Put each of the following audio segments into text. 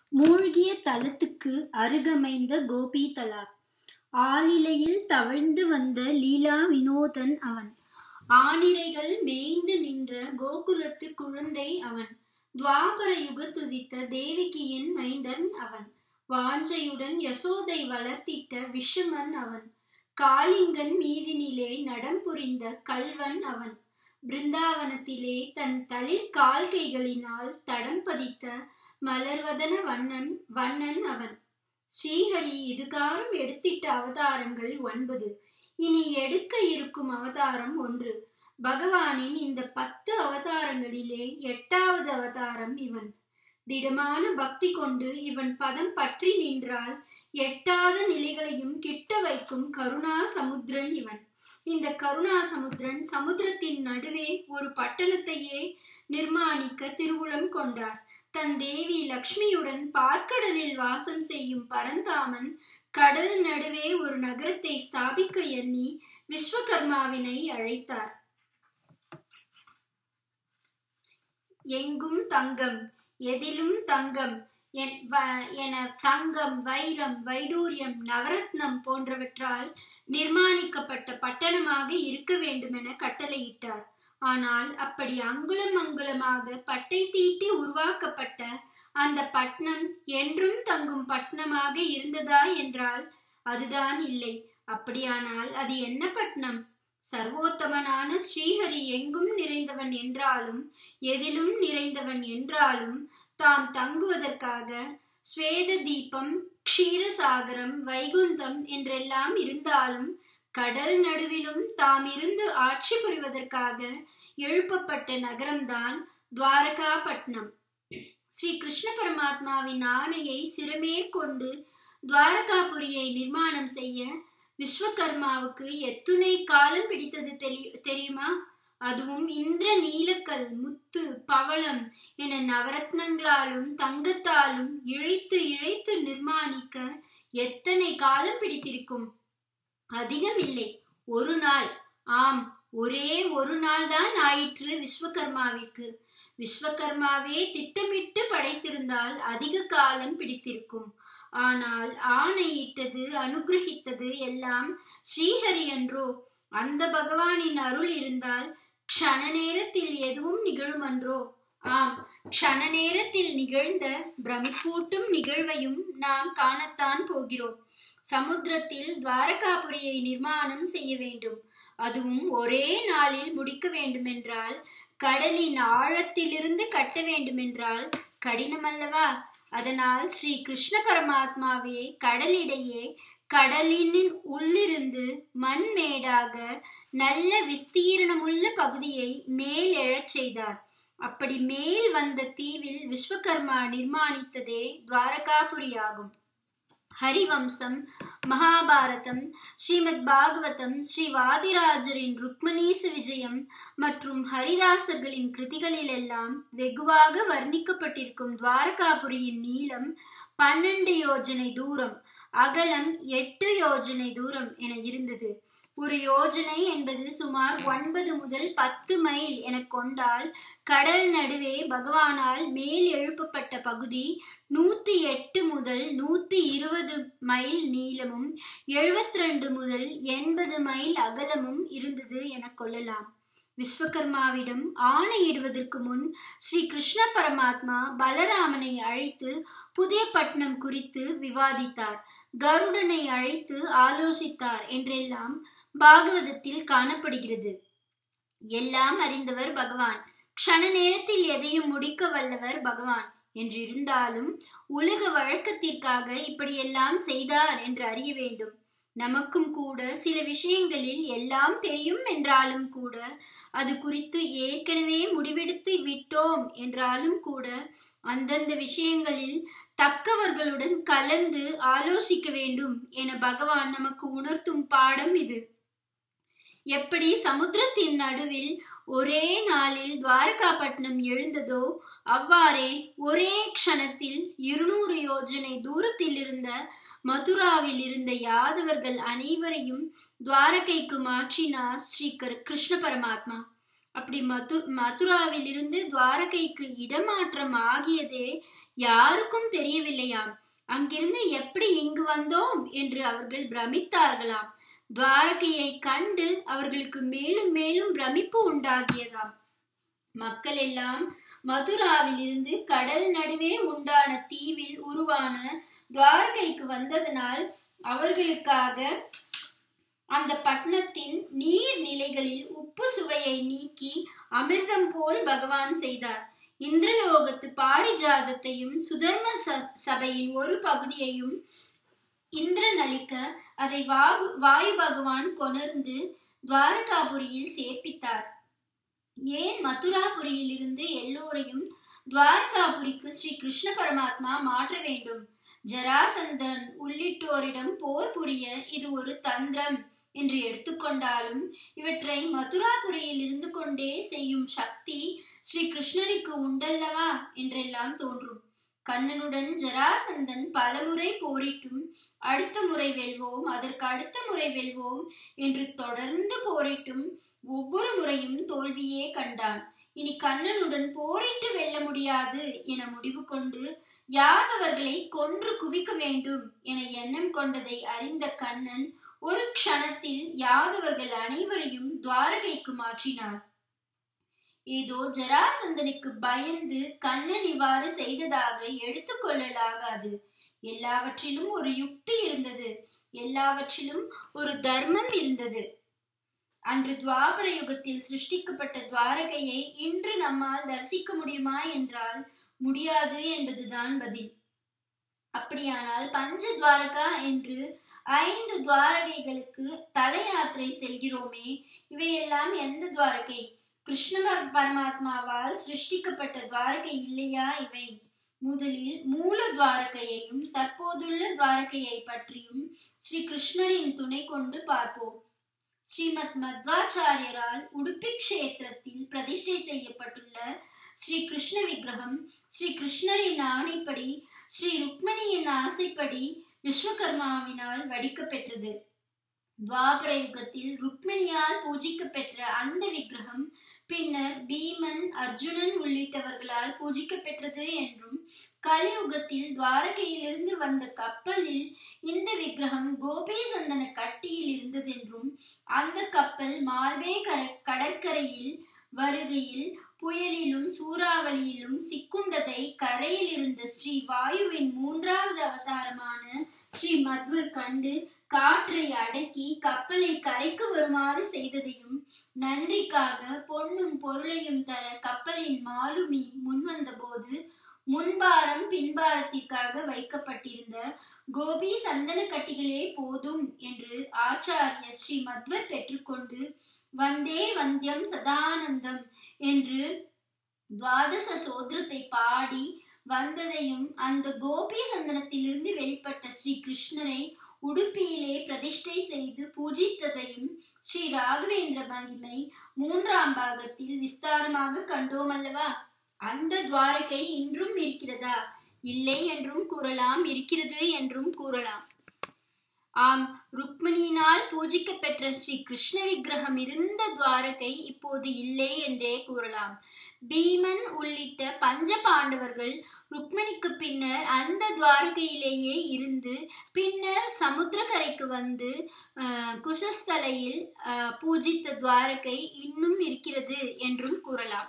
மூழ்கிய தலத்துக்கு அருகமைந்த கோபிதலா ஆலிலையில் தவழ்ந்து வந்த லீலா வினோதன் அவன் ஆனிரைகள் மேய்ந்து நின்ற கோகுலத்து குழந்தை அவன் துவாபர யுகத்துதித்த தேவகியின் மைந்தன் அவன் வாஞ்சையுடன் யசோதை வளர்த்திட்ட விஷமன் அவன் காளிங்கன் மீதினிலே நடம் புரிந்த கல்வன் அவன் பிருந்தாவனத்திலே தன் தளிர் கால்கைகளினால் தடம் பதித்த மலர்வதன வண்ணன் வண்ணன் அவன் ஸ்ரீஹரி இதுகாரும் எடுத்திட்ட அவதாரங்கள் ஒன்பது இனி எடுக்க இருக்கும் அவதாரம் ஒன்று பகவானின் இந்த பத்து அவதாரங்களிலே எட்டாவது அவதாரம் இவன் திடமான பக்தி கொண்டு இவன் பதம் பற்றி நின்றால் எட்டாத நிலைகளையும் கிட்ட வைக்கும் கருணா சமுத்திரன் இவன் இந்த கருணா சமுத்திரன் சமுத்திரத்தின் நடுவே ஒரு பட்டணத்தையே நிர்மாணிக்க திருவுளம் கொண்டார் தன் தேவி லக்ஷ்மியுடன் பார்க்கடலில் வாசம் செய்யும் பரந்தாமன் கடல் நடுவே ஒரு நகரத்தை ஸ்தாபிக்க எண்ணி விஸ்வகர்மாவினை அழைத்தார் எங்கும் தங்கம் எதிலும் தங்கம் என தங்கம் வைரம் வைடூரியம் நவரத்னம் போன்றவற்றால் நிர்மாணிக்கப்பட்ட பட்டணமாக இருக்க வேண்டுமென கட்டளையிட்டார் ஆனால் அப்படி அங்குலம் அங்குலமாக பட்டை தீட்டி உருவாக்கப்பட்ட அந்த பட்னம் என்றும் தங்கும் பட்டணமாக இருந்ததா என்றால் அதுதான் இல்லை அப்படியானால் அது என்ன பட்னம் சர்வோத்தமனான ஸ்ரீஹரி எங்கும் நிறைந்தவன் என்றாலும் எதிலும் நிறைந்தவன் என்றாலும் தாம் தங்குவதற்காக ஸ்வேத தீபம் க்ஷீரசாகரம் வைகுந்தம் என்றெல்லாம் இருந்தாலும் கடல் நடுவிலும் தாம் இருந்து ஆட்சி புரிவதற்காக எழுப்பப்பட்ட நகரம்தான் துவாரகாபட்னம் ஸ்ரீ கிருஷ்ண பரமாத்மாவின் ஆணையை சிறமேற்கொண்டு துவாரகாபுரியை நிர்மாணம் செய்ய விஸ்வகர்மாவுக்கு எத்துணை காலம் பிடித்தது தெரியுமா அதுவும் இந்திர நீலக்கல் முத்து பவளம் என நவரத்னங்களாலும் தங்கத்தாலும் இழைத்து இழைத்து நிர்மாணிக்க எத்தனை காலம் பிடித்திருக்கும் அதிகம் இல்லை ஒரு நாள் ஆம் ஒரே ஒரு நாள் தான் ஆயிற்று விஸ்வகர்மாவிற்கு விஸ்வகர்மாவே திட்டமிட்டு படைத்திருந்தால் அதிக காலம் பிடித்திருக்கும் ஆனால் ஆணையிட்டது அனுகிரகித்தது எல்லாம் ஸ்ரீஹரி என்றோ அந்த பகவானின் அருள் இருந்தால் க்ஷண நேரத்தில் எதுவும் நிகழுமன்றோ ஆம் க்ஷண நேரத்தில் நிகழ்ந்த பிரமிப்பூட்டும் நிகழ்வையும் நாம் காணத்தான் போகிறோம் சமுத்திரத்தில் துவாரகாபுரியை நிர்மாணம் செய்ய வேண்டும் அதுவும் ஒரே நாளில் முடிக்க வேண்டுமென்றால் கடலின் ஆழத்திலிருந்து கட்ட வேண்டுமென்றால் கடினமல்லவா அதனால் ஸ்ரீ கிருஷ்ண பரமாத்மாவே கடலிடையே கடலின் உள்ளிருந்து மண்மேடாக நல்ல விஸ்தீரணமுள்ள பகுதியை மேல் எழச் செய்தார் அப்படி மேல் வந்த தீவில் விஸ்வகர்மா நிர்மாணித்ததே துவாரகாபுரியாகும் ஹரிவம்சம் மகாபாரதம் ஸ்ரீமத் பாகவதம் ஸ்ரீ வாதிராஜரின் ருக்மணீச விஜயம் மற்றும் ஹரிதாசர்களின் கிருதிகளிலெல்லாம் வெகுவாக வர்ணிக்கப்பட்டிருக்கும் துவாரகாபுரியின் நீளம் பன்னெண்டு யோஜனை தூரம் அகலம் எட்டு யோஜனை தூரம் என இருந்தது ஒரு யோஜனை என்பது சுமார் ஒன்பது முதல் பத்து மைல் என கொண்டால் கடல் நடுவே பகவானால் மேல் எழுப்பப்பட்ட பகுதி நூத்தி எட்டு முதல் நூத்தி இருபது மைல் நீளமும் எழுபத்தி ரெண்டு முதல் எண்பது மைல் அகலமும் இருந்தது என கொள்ளலாம் விஸ்வகர்மாவிடம் ஆணையிடுவதற்கு முன் ஸ்ரீ கிருஷ்ண பரமாத்மா பலராமனை அழைத்து புதிய பட்டணம் குறித்து விவாதித்தார் கருடனை அழைத்து ஆலோசித்தார் என்றெல்லாம் பாகவதத்தில் காணப்படுகிறது எல்லாம் அறிந்தவர் பகவான் க்ஷண நேரத்தில் எதையும் முடிக்க வல்லவர் பகவான் என்றிருந்தாலும் உலக வழக்கத்திற்காக இப்படியெல்லாம் செய்தார் என்று அறிய வேண்டும் நமக்கும் கூட சில விஷயங்களில் எல்லாம் தெரியும் என்றாலும் கூட அது குறித்து ஏற்கனவே முடிவெடுத்து விட்டோம் என்றாலும் கூட அந்தந்த விஷயங்களில் தக்கவர்களுடன் கலந்து ஆலோசிக்க வேண்டும் என பகவான் நமக்கு உணர்த்தும் பாடம் இது எப்படி சமுத்திரத்தின் நடுவில் ஒரே நாளில் துவாரகாபட்டினம் எழுந்ததோ அவ்வாறே ஒரே க்ஷணத்தில் இருநூறு யோஜனை தூரத்தில் இருந்த மதுராவில் இருந்த யாதவர்கள் அனைவரையும் துவாரகைக்கு மாற்றினார் ஸ்ரீ கிருஷ்ண பரமாத்மா அப்படி மது மதுராவில் இருந்து துவாரகைக்கு இடமாற்றம் ஆகியதே யாருக்கும் தெரியவில்லையாம் அங்கிருந்து எப்படி இங்கு வந்தோம் என்று அவர்கள் பிரமித்தார்களாம் துவாரகையை கண்டு அவர்களுக்கு மேலும் மேலும் பிரமிப்பு உண்டாகியதாம் மக்கள் எல்லாம் மதுராவில் இருந்து கடல் நடுவே உண்டான தீவில் உருவான துவாரகைக்கு வந்ததனால் அவர்களுக்காக அந்த பட்டணத்தின் நீர் நிலைகளில் உப்பு சுவையை நீக்கி அமிர்தம் போல் பகவான் செய்தார் இந்திரலோகத்து பாரிஜாதத்தையும் சுதர்ம சபையின் ஒரு பகுதியையும் இந்திரன் அளிக்க அதை வாகு வாயு பகவான் கொணர்ந்து துவாரகாபுரியில் சேர்ப்பித்தார் ஏன் மதுராபுரியில் இருந்து எல்லோரையும் துவாரகாபுரிக்கு ஸ்ரீ கிருஷ்ண பரமாத்மா மாற்ற வேண்டும் ஜராசந்தன் உள்ளிட்டோரிடம் போர் புரிய இது ஒரு தந்திரம் என்று எடுத்துக்கொண்டாலும் இவற்றை மதுராபுரியில் இருந்து கொண்டே செய்யும் சக்தி ஸ்ரீ கிருஷ்ணருக்கு உண்டல்லவா என்றெல்லாம் தோன்றும் கண்ணனுடன் ஜராசந்தன் பலமுறை போரிட்டும் அடுத்த முறை வெல்வோம் அதற்கு அடுத்த முறை வெல்வோம் என்று தொடர்ந்து போரிட்டும் ஒவ்வொரு முறையும் தோல்வியே கண்டான் இனி கண்ணனுடன் போரிட்டு வெல்ல முடியாது என முடிவு கொண்டு யாதவர்களை கொன்று குவிக்க வேண்டும் என எண்ணம் கொண்டதை அறிந்த கண்ணன் ஒரு க்ஷணத்தில் யாதவர்கள் அனைவரையும் துவாரகைக்கு மாற்றினார் ஏதோ ஜராசந்தனுக்கு பயந்து கண்ணன் இவ்வாறு செய்ததாக எடுத்துக்கொள்ளலாகாது எல்லாவற்றிலும் ஒரு யுக்தி இருந்தது எல்லாவற்றிலும் ஒரு தர்மம் இருந்தது அன்று துவாபர யுகத்தில் சிருஷ்டிக்கப்பட்ட துவாரகையை இன்று நம்மால் தரிசிக்க முடியுமா என்றால் முடியாது என்பதுதான் பதில் அப்படியானால் பஞ்ச துவாரகா என்று ஐந்து துவாரகைகளுக்கு தல யாத்திரை செல்கிறோமே இவையெல்லாம் எந்த துவாரகை கிருஷ்ண பரமாத்மாவால் சிருஷ்டிக்கப்பட்ட துவாரகை இல்லையா இவை முதலில் மூல துவாரகையையும் தற்போதுள்ள துவாரகையை பற்றியும் ஸ்ரீ கிருஷ்ணரின் துணை கொண்டு பார்ப்போம் ஸ்ரீமத் மத்வாச்சாரியரால் உடுப்பி கஷேத்திரத்தில் பிரதிஷ்டை செய்யப்பட்டுள்ள ஸ்ரீ கிருஷ்ண விக்கிரகம் ஸ்ரீ கிருஷ்ணரின் ஆணைப்படி ஸ்ரீ ருக்மணியின் ஆசைப்படி விஸ்வகர்மாவினால் வடிக்கப்பெற்றது துவாபர யுகத்தில் ருக்மிணியால் பூஜிக்கப்பெற்ற அந்த விக்கிரகம் பின்னர் பீமன் அர்ஜுனன் உள்ளிட்டவர்களால் பூஜிக்கப்பெற்றது என்றும் கலியுகத்தில் துவாரகையிலிருந்து வந்த கப்பலில் இந்த விக்கிரகம் கோபி சந்தன கட்டியில் இருந்ததென்றும் அந்த கப்பல் மால்வே கடற்கரையில் வருகையில் புயலிலும் சூறாவளியிலும் சிக்குண்டதை கரையில் இருந்த ஸ்ரீ வாயுவின் மூன்றாவது அவதாரமான ஸ்ரீ மத்வர் கண்டு காற்றை அடக்கி கப்பலை கரைக்கு வருமாறு செய்ததையும் நன்றிக்காக பொன்னும் பொருளையும் தர கப்பலின் மாலுமி முன்வந்த போது முன்பாரம் பின்பாரத்திற்காக வைக்கப்பட்டிருந்த கோபி சந்தன கட்டிகளே போதும் என்று ஆச்சாரிய ஸ்ரீ மத்வர் பெற்றுக்கொண்டு வந்தே வந்தியம் சதானந்தம் என்று துவாதச சோத்திரத்தை பாடி வந்ததையும் அந்த கோபி சந்தனத்திலிருந்து வெளிப்பட்ட ஸ்ரீ கிருஷ்ணரை உடுப்பியிலே பிரதிஷ்டை செய்து பூஜித்ததையும் ஸ்ரீ ராகவேந்திர மகிமை மூன்றாம் பாகத்தில் விஸ்தாரமாக கண்டோம் அல்லவா அந்த துவாரகை இன்றும் இருக்கிறதா இல்லை என்றும் கூறலாம் இருக்கிறது என்றும் கூறலாம் ஆம் ருக்மிணியினால் பூஜிக்க பெற்ற ஸ்ரீ கிருஷ்ண விக்கிரகம் இருந்த துவாரகை இப்போது இல்லை என்றே கூறலாம் பீமன் உள்ளிட்ட பஞ்ச பாண்டவர்கள் ருக்மிணிக்கு பின்னர் அந்த துவாரகையிலேயே இருந்து பின்னர் சமுத்திரக்கரைக்கு வந்து குஷஸ்தலையில் பூஜித்த துவாரகை இன்னும் இருக்கிறது என்றும் கூறலாம்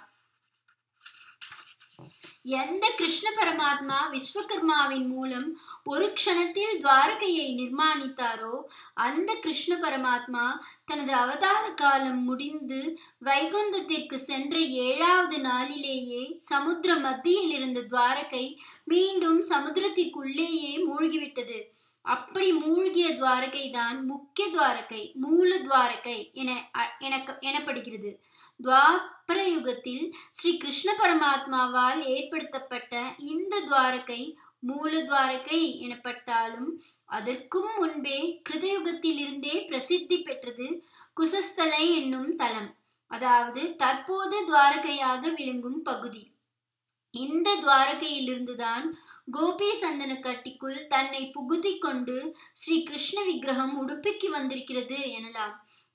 எந்த கிருஷ்ண பரமாத்மா விஸ்வகர்மாவின் மூலம் ஒரு க்ஷணத்தில் துவாரகையை நிர்மாணித்தாரோ அந்த கிருஷ்ண பரமாத்மா தனது அவதார காலம் முடிந்து வைகுந்தத்திற்கு சென்ற ஏழாவது நாளிலேயே சமுத்திர மத்தியில் இருந்த துவாரகை மீண்டும் சமுத்திரத்திற்குள்ளேயே மூழ்கிவிட்டது அப்படி மூழ்கிய துவாரகை தான் முக்கிய துவாரகை மூல துவாரகை என எனக்கு எனப்படுகிறது துவாபர யுகத்தில் ஸ்ரீ கிருஷ்ண பரமாத்மாவால் ஏற்படுத்தப்பட்ட இந்த துவாரகை மூல துவாரகை எனப்பட்டாலும் அதற்கும் முன்பே கிருதயுகத்தில் இருந்தே பிரசித்தி பெற்றது குசஸ்தலை என்னும் தலம் அதாவது தற்போது துவாரகையாக விளங்கும் பகுதி இந்த துவாரகையிலிருந்துதான் கோபி சந்தன கட்டிக்குள் தன்னை புகுத்தி கொண்டு ஸ்ரீ கிருஷ்ண விக்கிரகம் உடுப்பிக்கு வந்திருக்கிறது எனலாம்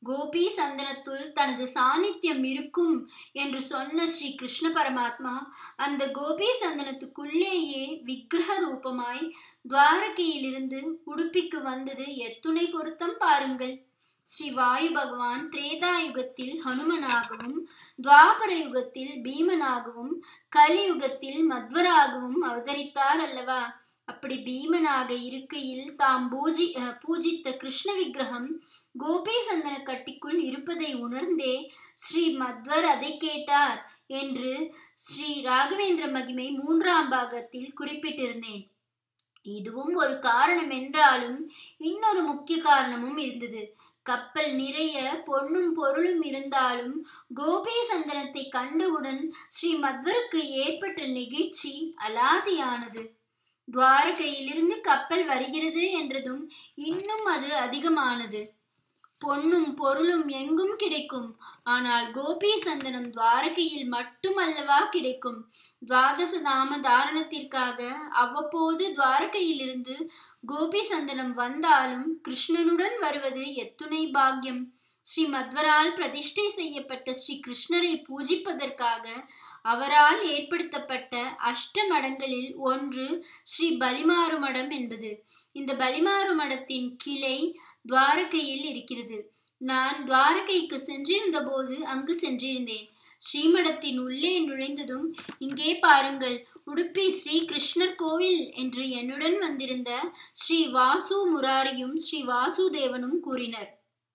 கோபி சந்தனத்துள் தனது சாநித்தியம் இருக்கும் என்று சொன்ன ஸ்ரீ கிருஷ்ண பரமாத்மா அந்த கோபி சந்தனத்துக்குள்ளேயே விக்கிரக ரூபமாய் துவாரகையிலிருந்து உடுப்பிக்கு வந்தது எத்துணை பொருத்தம் பாருங்கள் ஸ்ரீ வாயு பகவான் திரேதா யுகத்தில் ஹனுமனாகவும் துவாபர யுகத்தில் பீமனாகவும் கலியுகத்தில் மத்வராகவும் அவதரித்தார் அல்லவா அப்படி பீமனாக இருக்கையில் தாம் பூஜி பூஜித்த கிருஷ்ண விக்கிரகம் கோபி சந்தன கட்டிக்குள் இருப்பதை உணர்ந்தே ஸ்ரீ மத்வர் அதை கேட்டார் என்று ஸ்ரீ ராகவேந்திர மகிமை மூன்றாம் பாகத்தில் குறிப்பிட்டிருந்தேன் இதுவும் ஒரு காரணம் என்றாலும் இன்னொரு முக்கிய காரணமும் இருந்தது கப்பல் நிறைய பொன்னும் பொருளும் இருந்தாலும் கோபி சந்தனத்தை கண்டவுடன் ஸ்ரீ மத்வருக்கு ஏற்பட்ட நெகிழ்ச்சி அலாதியானது துவாரகையிலிருந்து கப்பல் வருகிறது என்றதும் இன்னும் அது அதிகமானது பொன்னும் பொருளும் எங்கும் கிடைக்கும் ஆனால் கோபி சந்தனம் துவாரகையில் மட்டுமல்லவா கிடைக்கும் துவாதச நாம தாரணத்திற்காக அவ்வப்போது துவாரகையிலிருந்து கோபி சந்தனம் வந்தாலும் கிருஷ்ணனுடன் வருவது எத்துணை பாக்கியம் ஸ்ரீ மத்வரால் பிரதிஷ்டை செய்யப்பட்ட ஸ்ரீ கிருஷ்ணரை பூஜிப்பதற்காக அவரால் ஏற்படுத்தப்பட்ட அஷ்ட மடங்களில் ஒன்று ஸ்ரீ பலிமாறு மடம் என்பது இந்த பலிமாறு மடத்தின் கிளை துவாரகையில் இருக்கிறது நான் துவாரகைக்கு சென்றிருந்த போது அங்கு சென்றிருந்தேன் ஸ்ரீமடத்தின் உள்ளே நுழைந்ததும் இங்கே பாருங்கள் உடுப்பி ஸ்ரீ கிருஷ்ணர் கோவில் என்று என்னுடன் வந்திருந்த ஸ்ரீ வாசு முராரியும் ஸ்ரீ வாசுதேவனும் கூறினர்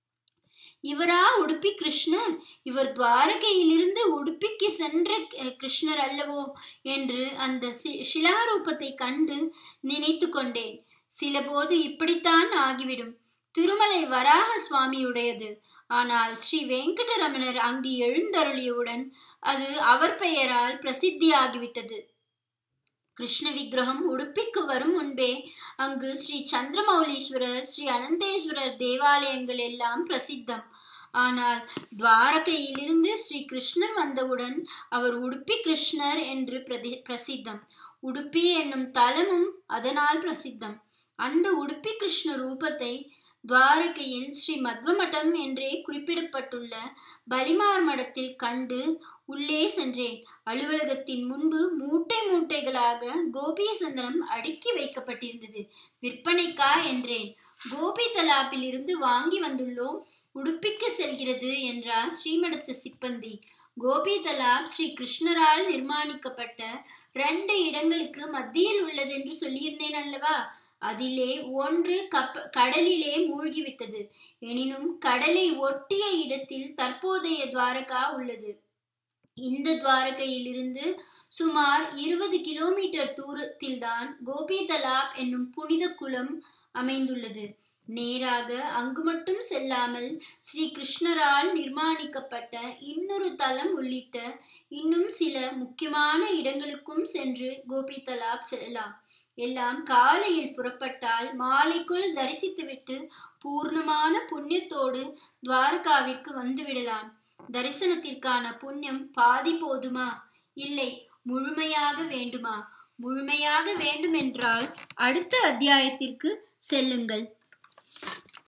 இவரா உடுப்பி கிருஷ்ணர் இவர் துவாரகையிலிருந்து உடுப்பிக்கு சென்ற கிருஷ்ணர் அல்லவோ என்று அந்த சிலாரூபத்தை கண்டு நினைத்து கொண்டேன் சில போது இப்படித்தான் ஆகிவிடும் திருமலை வராக சுவாமியுடையது ஆனால் ஸ்ரீ வெங்கடரமணர் அங்கு எழுந்தருளியவுடன் அது அவர் பெயரால் பிரசித்தியாகிவிட்டது கிருஷ்ண விக்கிரகம் உடுப்பிக்கு வரும் முன்பே அங்கு ஸ்ரீ சந்திரமௌலீஸ்வரர் ஸ்ரீ அனந்தேஸ்வரர் தேவாலயங்கள் எல்லாம் பிரசித்தம் ஆனால் துவாரகையிலிருந்து ஸ்ரீ கிருஷ்ணர் வந்தவுடன் அவர் உடுப்பி கிருஷ்ணர் என்று பிரதி பிரசித்தம் உடுப்பி என்னும் தலமும் அதனால் பிரசித்தம் அந்த உடுப்பி கிருஷ்ண ரூபத்தை துவாரகையில் ஸ்ரீ மத்வ மடம் என்றே குறிப்பிடப்பட்டுள்ள பலிமார் மடத்தில் கண்டு உள்ளே சென்றேன் அலுவலகத்தின் முன்பு மூட்டை மூட்டைகளாக கோபிய சந்தனம் அடுக்கி வைக்கப்பட்டிருந்தது விற்பனைக்கா என்றேன் கோபி தலாப்பில் இருந்து வாங்கி வந்துள்ளோம் உடுப்பிக்கு செல்கிறது என்றார் ஸ்ரீமடத்து சிப்பந்தி கோபி தலாப் ஸ்ரீ கிருஷ்ணரால் நிர்மாணிக்கப்பட்ட ரெண்டு இடங்களுக்கு மத்தியில் உள்ளது என்று சொல்லியிருந்தேன் அல்லவா அதிலே ஒன்று கப்ப கடலிலே மூழ்கிவிட்டது எனினும் கடலை ஒட்டிய இடத்தில் தற்போதைய துவாரகா உள்ளது இந்த துவாரகையிலிருந்து சுமார் இருபது கிலோமீட்டர் தூரத்தில்தான் கோபி தலாப் என்னும் புனித குளம் அமைந்துள்ளது நேராக அங்கு மட்டும் செல்லாமல் ஸ்ரீ கிருஷ்ணரால் நிர்மாணிக்கப்பட்ட இன்னொரு தலம் உள்ளிட்ட இன்னும் சில முக்கியமான இடங்களுக்கும் சென்று கோபி தலாப் செல்லலாம் எல்லாம் காலையில் புறப்பட்டால் மாலைக்குள் தரிசித்துவிட்டு பூர்ணமான புண்ணியத்தோடு துவாரகாவிற்கு வந்துவிடலாம் தரிசனத்திற்கான புண்ணியம் பாதி போதுமா இல்லை முழுமையாக வேண்டுமா முழுமையாக வேண்டுமென்றால் அடுத்த அத்தியாயத்திற்கு செல்லுங்கள்